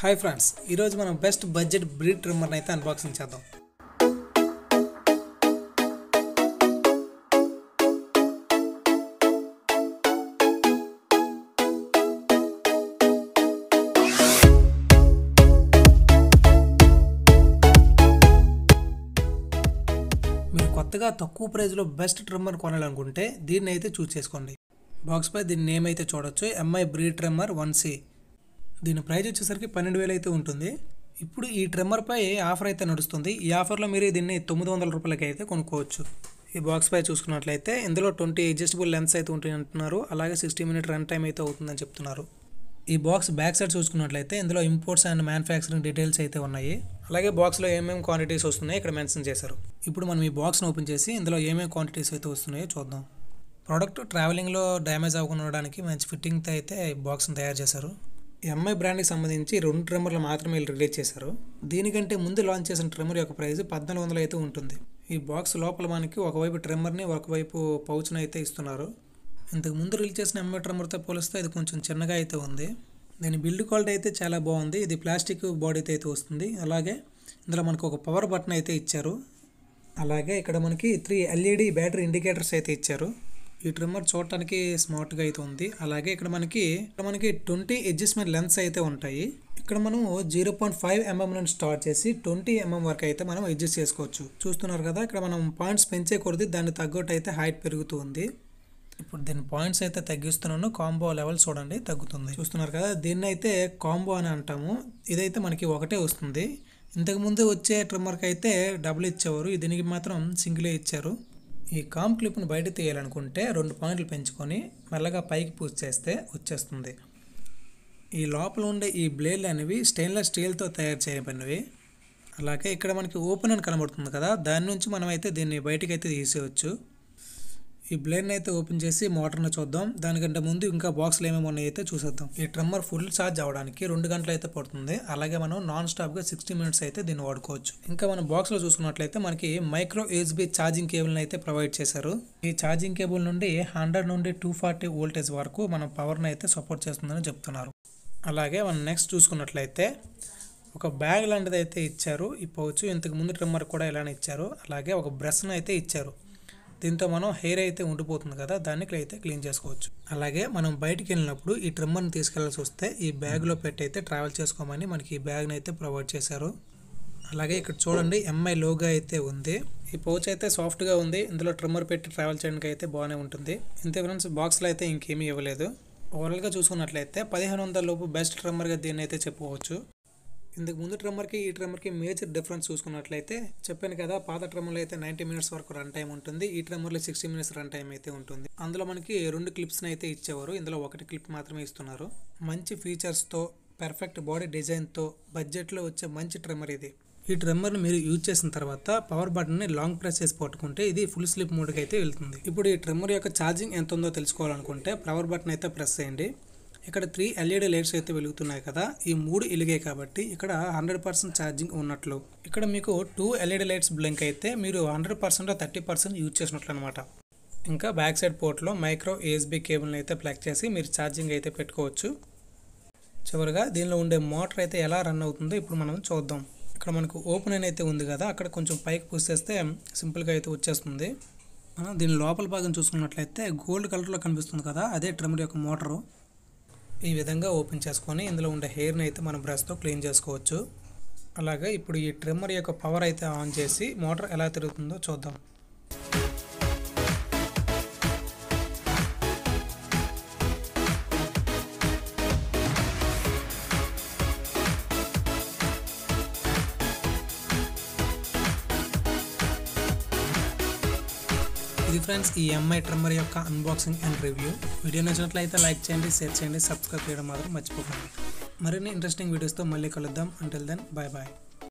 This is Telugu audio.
హాయ్ ఫ్రెండ్స్ ఈరోజు మనం బెస్ట్ బడ్జెట్ బ్రీడ్ ట్రిమ్మర్ని అయితే అన్బాక్సింగ్ చేద్దాం మీరు కొత్తగా తక్కువ ప్రైస్లో బెస్ట్ ట్రిమ్మర్ కొనాలనుకుంటే దీన్ని అయితే చూస్ చేసుకోండి బాక్స్పై దీని నేమ్ అయితే చూడొచ్చు Mi beard trimmer one C దీని ప్రైస్ వచ్చేసరికి పన్నెండు వేలు అయితే ఉంటుంది ఇప్పుడు ఈ ట్రిమ్మర్పై ఆఫర్ అయితే నడుస్తుంది ఈ ఆఫర్లో మీరు దీన్ని తొమ్మిది వందల రూపాయలకి అయితే కొనుక్కోవచ్చు ఈ బాక్స్ పై చూసుకున్నట్లయితే ఇందులో ట్వంటీ అడ్జస్టబుల్ లెన్స్ అయితే ఉంటాయి అంటున్నారు అలాగే సిక్స్టీ మినిట్ రన్ టైం అయితే అవుతుందని చెప్తున్నారు ఈ బాక్స్ బ్యాక్ సైడ్ చూసుకున్నట్లయితే ఇందులో ఇంపోర్ట్స్ అండ్ మ్యానుఫ్యాక్చరింగ్ డీటెయిల్స్ అయితే ఉన్నాయి అలాగే బాక్స్లో ఏమేమి క్వాంటిటీస్ వస్తున్నాయో ఇక్కడ మెన్షన్ చేశారు ఇప్పుడు మనం ఈ బాక్స్ని ఓపెన్ చేసి ఇందులో ఏమేమి క్వాంటిటీస్ అయితే వస్తున్నాయో చూద్దాం ప్రోడక్ట్ ట్రావెలింగ్లో డ్యామేజ్ అవ్వకుండా ఉండడానికి మంచి ఫిట్టింగ్తో అయితే ఈ బాక్స్ని తయారు చేశారు ఎంఐ బ్రాండ్కి సంబంధించి రెండు ట్రిమ్మర్లు మాత్రమే వీళ్ళు రిలీజ్ చేశారు దీనికంటే ముందు లాంచ్ చేసిన ట్రిమ్మర్ యొక్క ప్రైస్ పద్నాలుగు వందలు అయితే ఉంటుంది ఈ బాక్స్ లోపల మనకి ఒకవైపు ట్రిమ్మర్ని ఒకవైపు పౌచ్ని అయితే ఇస్తున్నారు ఇంతకు ముందు రిలీజ్ చేసిన ఎంఐ ట్రిమ్మర్తో పోలిస్తే ఇది కొంచెం చిన్నగా అయితే ఉంది దీని బిల్డ్ క్వాలిటీ అయితే చాలా బాగుంది ఇది ప్లాస్టిక్ బాడీతో అయితే వస్తుంది అలాగే ఇందులో మనకు ఒక పవర్ బటన్ అయితే ఇచ్చారు అలాగే ఇక్కడ మనకి త్రీ ఎల్ఈడి బ్యాటరీ ఇండికేటర్స్ అయితే ఇచ్చారు ఈ ట్రిమ్మర్ చూడటానికి స్మార్ట్గా అయితే ఉంది అలాగే ఇక్కడ మనకి ఇక్కడ మనకి ట్వంటీ అడ్జస్ట్మెంట్ లెన్స్ అయితే ఉంటాయి ఇక్కడ మనం జీరో పాయింట్ ఫైవ్ ఎంఎం నుండి స్టార్ట్ చేసి ట్వంటీ ఎంఎం వరకు అయితే మనం అడ్జస్ట్ చేసుకోవచ్చు చూస్తున్నారు కదా ఇక్కడ మనం పాయింట్స్ పెంచే కొద్దీ దాన్ని తగ్గట్టు అయితే హైట్ పెరుగుతూ ఉంది ఇప్పుడు దీని పాయింట్స్ అయితే తగ్గిస్తున్నాను కాంబో లెవెల్ చూడండి తగ్గుతుంది చూస్తున్నారు కదా దీన్ని అయితే కాంబో అని అంటాము ఇదైతే మనకి ఒకటే వస్తుంది ఇంతకుముందు వచ్చే ట్రిమ్మర్కి అయితే డబుల్ ఇచ్చేవారు దీనికి మాత్రం సింగిలే ఇచ్చారు ఈ కామ్ క్లిప్ను బయట తీయాలనుకుంటే రెండు పాయింట్లు పెంచుకొని మెల్లగా పైకి పూజ చేస్తే వచ్చేస్తుంది ఈ లోపల ఉండే ఈ బ్లేడ్లు అనేవి స్టెయిన్లెస్ స్టీల్తో తయారు చేయబడినవి అలాగే ఇక్కడ మనకి ఓపెన్ అని కనబడుతుంది కదా దాని నుంచి మనం అయితే దీన్ని బయటికి అయితే తీసేయచ్చు ఈ బ్లేడ్ని అయితే ఓపెన్ చేసి మోటార్ని చూద్దాం దానికంటే ముందు ఇంకా బాక్స్లు ఏమేమి ఉన్నాయో అయితే చూసేద్దాం ఈ ట్రిమ్మర్ ఫుల్ ఛార్జ్ అవ్వడానికి రెండు గంటలు అయితే పడుతుంది అలాగే మనం నాన్ స్టాప్గా సిక్స్టీ మినిట్స్ అయితే దీన్ని వాడుకోవచ్చు ఇంకా మనం బాక్స్లో చూసుకున్నట్లయితే మనకి మైక్రో యూఎస్బి ఛార్జింగ్ కేబుల్ని అయితే ప్రొవైడ్ చేశారు ఈ ఛార్జింగ్ కేబుల్ నుండి హండ్రెడ్ నుండి టూ ఫార్టీ వోల్టేజ్ వరకు మన పవర్ని అయితే సపోర్ట్ చేస్తుందని చెప్తున్నారు అలాగే మనం నెక్స్ట్ చూసుకున్నట్లయితే ఒక బ్యాగ్ లాంటిది అయితే ఇచ్చారు ఈ పౌచ్ ఇంతకు ముందు ట్రిమ్మర్ కూడా ఇలానే ఇచ్చారు అలాగే ఒక బ్రష్ని అయితే ఇచ్చారు దీంతో మనం హెయిర్ అయితే ఉండిపోతుంది కదా దాన్ని అయితే క్లీన్ చేసుకోవచ్చు అలాగే మనం బయటికి వెళ్ళినప్పుడు ఈ ట్రిమ్మర్ని తీసుకెళ్లాల్సి వస్తే ఈ బ్యాగ్లో పెట్టి అయితే ట్రావెల్ చేసుకోమని మనకి ఈ బ్యాగ్ని అయితే ప్రొవైడ్ చేశారు అలాగే ఇక్కడ చూడండి ఎంఐ లోగా అయితే ఉంది ఈ పౌచ్ అయితే సాఫ్ట్గా ఉంది ఇందులో ట్రిమ్మర్ పెట్టి ట్రావెల్ చేయడానికి అయితే బాగానే ఉంటుంది ఇంతే ఫ్రెండ్స్ బాక్స్లో అయితే ఇంకేమీ ఇవ్వలేదు ఓవరాల్గా చూసుకున్నట్లయితే పదిహేను వందల లోపు బెస్ట్ ట్రిమ్మర్గా దీన్ని అయితే చెప్పుకోవచ్చు ఇంతకు ముందు ట్రిమ్మర్కి ఈ ట్రిమ్మర్కి మేజర్ డిఫరెన్స్ చూసుకున్నట్లయితే చెప్పాను కదా పాత ట్రిమ్మర్లో అయితే నైంటీ మినిట్స్ వరకు రన్ టైం ఉంటుంది ఈ ట్రిమ్మర్లో సిక్స్టీ మినిట్స్ రన్ టైం అయితే ఉంటుంది అందులో మనకి రెండు క్లిప్స్ని అయితే ఇచ్చేవారు ఇందులో ఒకటి క్లిప్ మాత్రమే ఇస్తున్నారు మంచి ఫీచర్స్తో పర్ఫెక్ట్ బాడీ డిజైన్తో బడ్జెట్లో వచ్చే మంచి ట్రిమ్మర్ ఇది ఈ ట్రిమ్మర్ని మీరు యూజ్ చేసిన తర్వాత పవర్ బటన్ని లాంగ్ ప్రెస్ చేసి పట్టుకుంటే ఇది ఫుల్ స్లిప్ మోడ్కి అయితే వెళ్తుంది ఇప్పుడు ఈ ట్రిమ్మర్ యొక్క ఛార్జింగ్ ఎంత ఉందో తెలుసుకోవాలనుకుంటే పవర్ బటన్ అయితే ప్రెస్ చేయండి ఇక్కడ త్రీ ఎల్ఈడి లైట్స్ అయితే వెలుగుతున్నాయి కదా ఈ మూడు వెలిగాయి కాబట్టి ఇక్కడ హండ్రెడ్ పర్సెంట్ ఛార్జింగ్ ఉన్నట్లు ఇక్కడ మీకు టూ ఎల్ఈడి లైట్స్ బ్లింక్ అయితే మీరు hundred percent thirty percent use చేసినట్లు అనమాట ఇంకా బ్యాక్ సైడ్ పోర్ట్లో మైక్రో యూఎస్బి కేబుల్ని అయితే ప్లగ్ చేసి మీరు ఛార్జింగ్ అయితే పెట్టుకోవచ్చు చివరిగా దీనిలో ఉండే మోటార్ అయితే ఎలా రన్ అవుతుందో ఇప్పుడు మనం చూద్దాం ఇక్కడ మనకు ఓపెన్ అని అయితే ఉంది కదా అక్కడ కొంచెం పైకి పుష్ చేస్తే సింపుల్గా అయితే వచ్చేస్తుంది మనం దీని లోపల భాగం చూసుకున్నట్లయితే గోల్డ్ కలర్లో కనిపిస్తుంది కదా అదే ట్రిమ్మర్ యొక్క మోటారు ఈ విధంగా ఓపెన్ చేసుకొని ఇందులో ఉండే హెయిర్ని అయితే మనం బ్రష్తో క్లీన్ చేసుకోవచ్చు అలాగే ఇప్పుడు ఈ ట్రిమ్మర్ యొక్క పవర్ అయితే ఆన్ చేసి మోటార్ ఎలా తిరుగుతుందో చూద్దాం ఇది ఫ్రెండ్స్ ఈ ఎంఐ ట్రిమ్మర్ యొక్క అన్బాక్సింగ్ అండ్ రివ్యూ వీడియో నచ్చినట్లయితే లైక్ చేయండి షేర్ చేయండి సబ్స్క్రైబ్ చేయడం మాత్రం మర్చిపోకండి మరిన్ని ఇంట్రెస్టింగ్ వీడియోస్తో మళ్ళీ కలుద్దాం అంటిల్ దెన్ బాయ్ బాయ్